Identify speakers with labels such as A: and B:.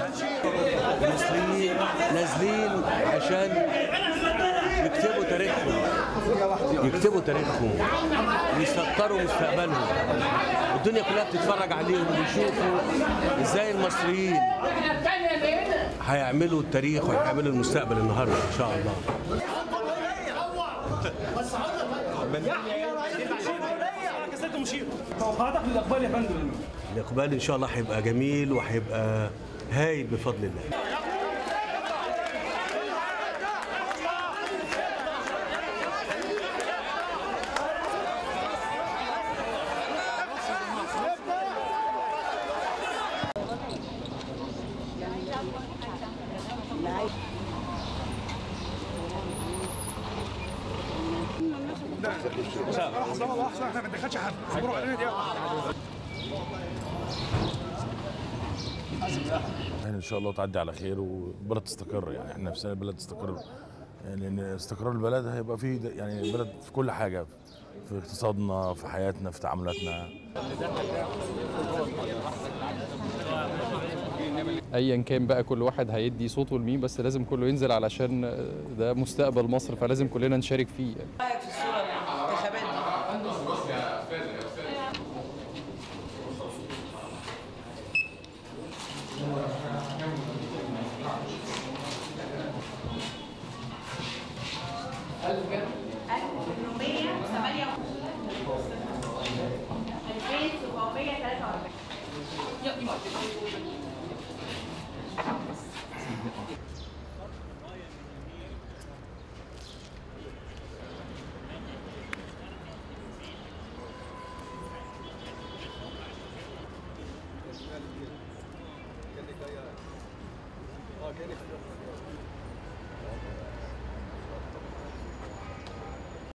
A: المصريين نازلين عشان يكتبوا تاريخهم يكتبوا تاريخهم ويسطروا مستقبلهم الدنيا كلها بتتفرج عليهم ويشوفوا ازاي المصريين هيعملوا التاريخ وهيعملوا المستقبل النهارده ان شاء الله
B: توقعاتك للاقبال يا فندم
A: الاقبال ان شاء الله هيبقى جميل وهيبقى هايل بفضل الله
B: لحظه لحظه احنا ما ندخلش حد صبروا علينا دي
C: يعني ان شاء الله تعدي على خير والبلد تستقر يعني احنا نفسنا البلد تستقر يعني ان استقرار البلد هيبقى فيه ده- يعني البلد في كل حاجه في اقتصادنا في حياتنا في تعاملاتنا
D: ايا كان بقى كل واحد هيدي صوته لمين بس لازم كله ينزل علشان ده مستقبل مصر فلازم كلنا نشارك فيه يعني.
E: رايك في الصوره الانتخابات دي